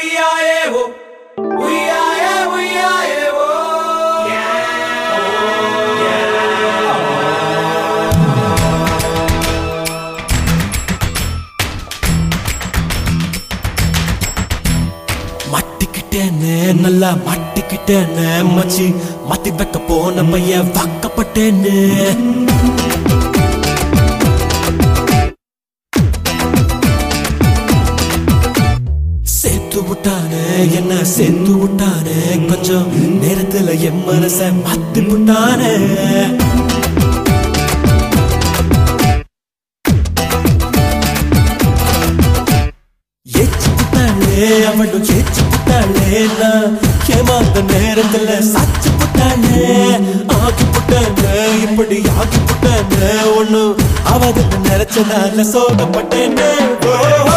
உய்யாயேவோ உய்யாயே உய்யாயேவோ மாட்டிக்கிட்டேன்னு நல்லா மாட்டிக்கிட்டேன்னு மச்சி மாத்தி வைக்க போன பையன் வாக்கப்பட்டேன்னு சேர்த்து விட்டானே என்ன சேர்த்து விட்டானே கொஞ்சம் நேரத்துல என் மனச மாத்தி விட்டானே ஏச்சு புட்டாளே அவளும் ஏச்சு புட்டாளே நான் ஏமாந்த நேரத்துல சாச்சு புட்டாளே ஆக்கி புட்டானே இப்படி ஆக்கி புட்டானே ஒண்ணும் அவதுக்கு நினைச்சதால சோகப்பட்டேனே ஓ, ஓ.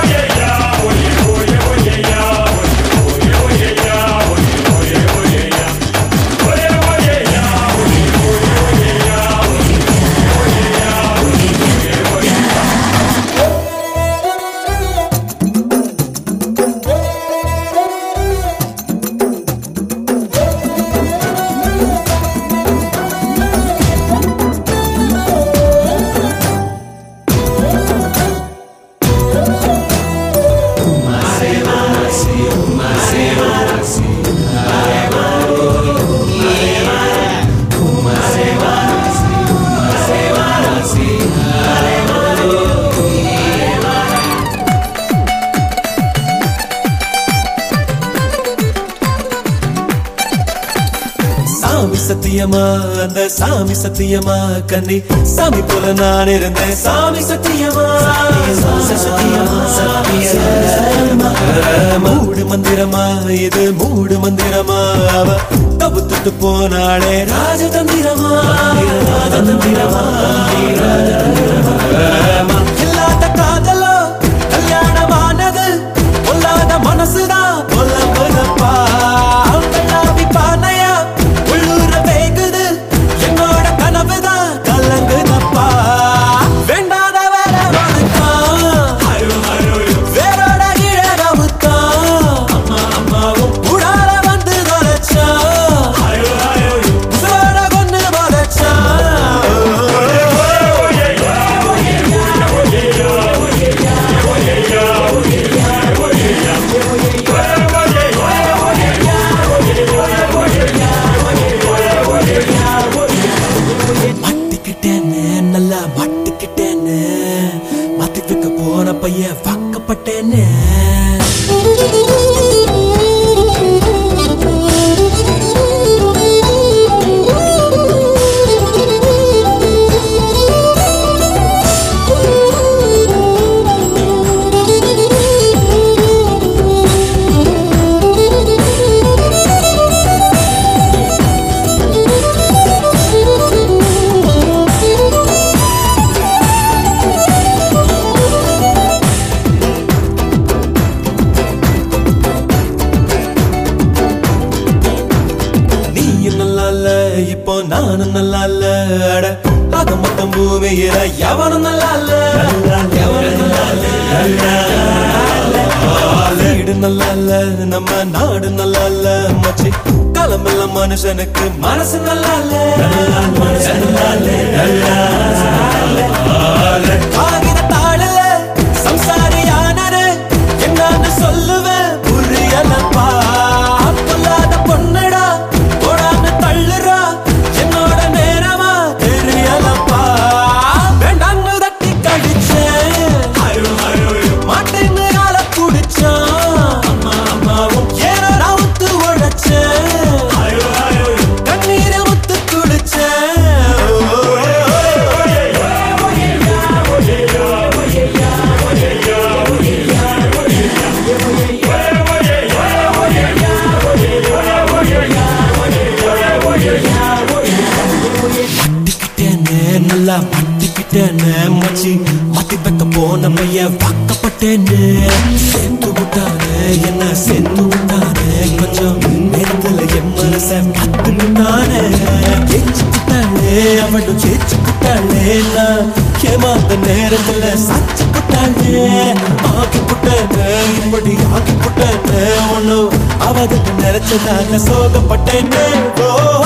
சாமி சத்தியமா அந்த சாமி சத்தியமா கண்ணி சாமி போல நான் இருந்தேன் சாமி சத்தியமா சத்தியமா சத்தியமா மூடு மந்திரமா இது மூடு மந்திரமா அவ தபுத்துட்டு போனாளே ராஜதந்திரமா ராஜதந்திரமா இல்லாத காதலோ கல்யாணமானது பொல்லாத மனசுதான் பொல்ல பொலப்பா கண்ணாடி பானையா உள்ளூர வேகுது என்னோட கனவுதான் கலங்குதப்பா வேண்டாத வேற வணக்கம் வேரோட இழகவுத்தான் அம்மா அம்மாவும் உடால வந்து தொலைச்சா உசுரோட கொண்டு வளைச்சா மாட்டிக்கிட்டேன்னு நல்லா மாட்டிக்கிட்டேன்னு மாத்தி வைக்க போன பையன் வாக்கப்பட்டேன்னு நீயும் நல்லா இல்ல இப்போ நானும் நல்லா இல்ல அட ஆக மொத்தம் பூமியில எவனும் நல்லா இல்ல எவனும் நல்லா இல்ல வீடு நல்லா இல்ல நம்ம நாடு நல்லா இல்ல மச்சி காலமெல்ல மனுஷனுக்கு மனசு நல்லா இல்ல மனசு நல்லா இல்ல காகித தாழல சம்சாரியானரு என்னன்னு சொல்லுவேன் புரியலப்பா பொல்லாத பொண்ணுடா போடான்னு தள்ளுறா என்னோட நேரமா தெரியலப்பா வேண்டான்னு தட்டி கடிச்சேன் மாட்டேன்னு கால குடிச்சான் அம்மா அம்மாவும் ஏனோ நான் ஒத்து உழைச்சேன் கண்ணீரை முத்து குடிச்சேன் மாட்டிக்கிட்டேன்னு நல்லா மாட்டிக்கிட்டேன்னு மச்சி மாத்தி வைக்க போன பையன் வாக்கப்பட்டேன்னு சேர்த்து விட்டானே என்ன சேர்த்து விட்டானே கொஞ்சம் நேரத்துல என் மனச மாத்தி விட்டானே ஏச்சு விட்டாளே அவளும் சேச்சு விட்டாளே நான் ஏமாந்த நேரத்துல சாச்சு விட்டாளே ஆக்கி விட்டானே இப்படி ஆக்கி புட்டேன்னு ஒன்னும் அவகிட்ட நினைச்சதாக சோகப்பட்டேன்னு ஓ